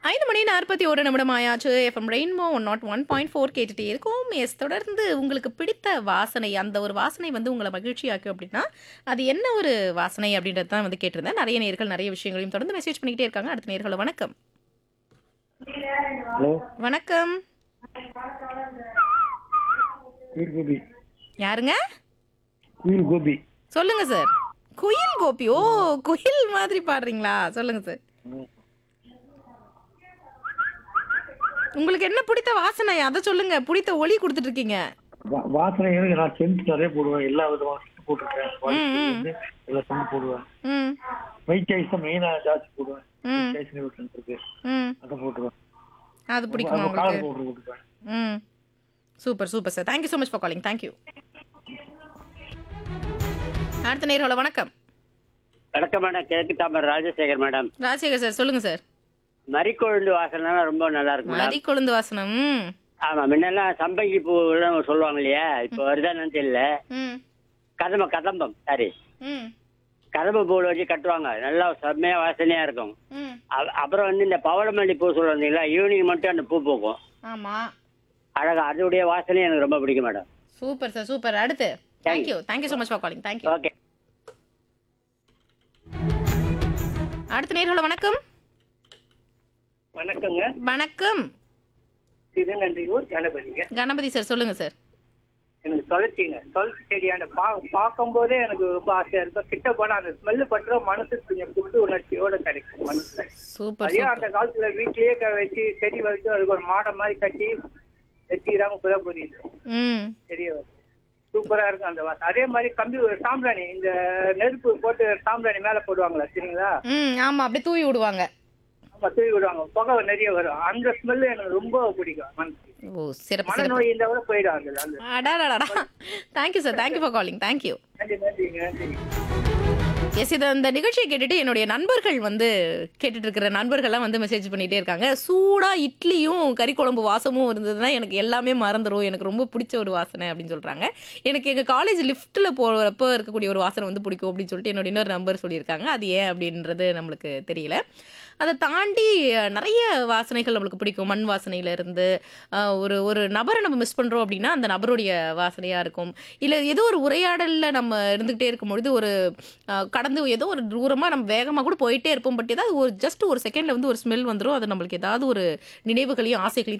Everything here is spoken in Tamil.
ஐந்து மணி நாற்பத்தி ஒரு நிமிடம் ஆயாச்சு FM rainbow one nought one point four கேட்டுட்டே இருக்கும் எஸ் தொடர்ந்து உங்களுக்கு பிடித்த வாசனை அந்த ஒரு வாசனை வந்து உங்களை மகிழ்ச்சியாக்கும் அப்படின்னா அது என்ன ஒரு வாசனை அப்படின்றது தான் வந்து கேட்டிருந்தேன் நிறைய நேர்கள் நிறைய விஷயங்களையும் தொடர்ந்து மெசேஜ் பண்ணிக்கிட்டே இருக்காங்க அடுத்த நேர்களை வணக்கம் ஹலோ வணக்கம் குயில் கோபி யாருங்க குயில் கோபி சொல்லுங்க சார் குயில் கோபி ஓ குயில் மாதிரி பாடுறீங்களா சொல்லுங்க சார் உங்களுக்கு என்ன பிடித்த வாசனை அதை சொல்லுங்க பிடித்த ஒளி கொடுத்துட்டு இருக்கீங்க வா- வாசனை எனக்கு நான் சென்ட் நிறைய போடுவேன் எல்லா விதமான scent போட்டிருக்கேன் ம், ம். வந்து எல்லா சென்ட் போடுவேன் ம் ஒயிட் ஐஸ் தான் மெயினா ஜாஸ்தி போடுவேன் ம். ஒயிட் ஐஸ் ஒரு scent இருக்கு ம் அதை போட்டுருவேன் அது பிடிக்குமா அது உங்களுக்கு காலர் பவுடர் போட்டுருவேன் ம் super super sir thank you so much for calling thank you அடுத்த நேரோட வணக்கம் வணக்கம் மேடம் கிழக்கு தாமர் ராஜசேகர் மேடம் ராஜசேகர் சார் சொல்லுங்க சார் மறிக்கொழுந்து வாசனை ரொம்ப நல்லா இருக்கு மேடம் மதி கொழுந்து வாசனம் ம் ஆமா முன்னெல்லாம் சம்பங்கி பூ சொல்லுவாங்க இல்லையா இப்போ வருதான்னு தெரியல ம் கதம்ப கதம்பம் சாரி ம் கதம்ப பூவில் வச்சு கட்டுவாங்க நல்லா செம்மையா வாசனையா இருக்கும் ம் அ- அப்புறம் வந்து இந்த பவளமல்லி பூ சொல்லுவாங்களா ஈவினிங் மட்டும் அந்த பூ பூக்கும் ஆமாம் அழகா அதோடைய வாசனை எனக்கு ரொம்ப பிடிக்கும் மேடம் சூப்பர் சார் சூப்பர் அடுத்து thank you thank you so much for calling thank you okay அடுத்த நேரோட வணக்கம் வணக்கங்க வணக்கம் திருநன்றியூர் கணபதிங்க கணபதி சார் சொல்லுங்க சார் எனக்கு தொலைச்சிங்க தொலைச்சி செடியான பா பார்க்கும்போதே எனக்கு ரொம்ப ஆசையா இருக்கும் கிட்ட போனா அந்த ஸ்மெல்லு பட்டுற மனசு கொஞ்சம் புத்து உணர்ச்சியோட கிடைக்கும் மனசுல சூப்பர் அதே சூப்பர் அந்த காலத்துல வீட்லயே க- வச்சு செடி வச்சு அதுக்கு ஒரு மாடை மாதிரி கட்டி வச்சுக்கிறாங்க புதா புரியுது ம் செடியை வச்சு சூப்பரா இருக்கும் அந்த வாசம் அதே மாதிரி கம்பி ஒரு சாம்பிராணி இந்த நெருப்பு போட்டு சாம்பிராணி மேல போடுவாங்களா சரிங்களா ம் ஆமாம் அப்படியே தூவி விடுவாங்க ஆமா தூவி விடுவாங்க புகை நிறைய வரும் அந்த ஸ்மெல்லு எனக்கு ரொம்ப பிடிக்கும் மனசுக்கு ஓ சிறப்பு சிறப்பு மனநோய் இருந்தா கூட போயிடும் அதுல அந்த அடாடாடா thank you sir thank you for calling thank you நன்றி நன்றிங்க நன்றி எஸ் இது இந்த நிகழ்ச்சியை கேட்டுட்டு என்னுடைய நண்பர்கள் வந்து கேட்டுட்டு இருக்கிற நண்பர்கள்லாம் வந்து மெசேஜ் பண்ணிட்டே இருக்காங்க சூடா இட்லியும் கறி குழம்பு வாசமும் இருந்ததுன்னா எனக்கு எல்லாமே மறந்துடும் எனக்கு ரொம்ப பிடிச்ச ஒரு வாசனை அப்படின்னு சொல்றாங்க எனக்கு எங்க காலேஜ் லிஃப்ட்ல போறப்ப இருக்கக்கூடிய ஒரு வாசனை வந்து பிடிக்கும் அப்படின்னு சொல்லிட்டு என்னோட இன்னொரு நம்பர் சொல்லியிருக்காங்க அது ஏன் அப்படின்றது நம்மளுக்கு தெரியல அதை தாண்டி அஹ், நிறைய வாசனைகள் நம்மளுக்கு பிடிக்கும் மண் வாசனையில இருந்து அஹ், ஒரு ஒரு நபரை நம்ம மிஸ் பண்றோம் அப்படின்னா அந்த நபருடைய வாசனையா இருக்கும் இல்ல ஏதோ ஒரு உரையாடல்ல நம்ம இருந்துகிட்டே இருக்கும் பொழுது ஒரு அஹ், கடந்து ஏதோ ஒரு தூரமா நம்ம வேகமா கூட போயிட்டே இருப்போம் பட் ஏதாவது ஒரு ஜஸ்ட் ஒரு செகண்ட்ல வந்து ஒரு ஸ்மெல் வந்துரும் அது நம்மளுக்கு ஏதாவது ஒரு நினைவுகளையும் ஆசைகளையும்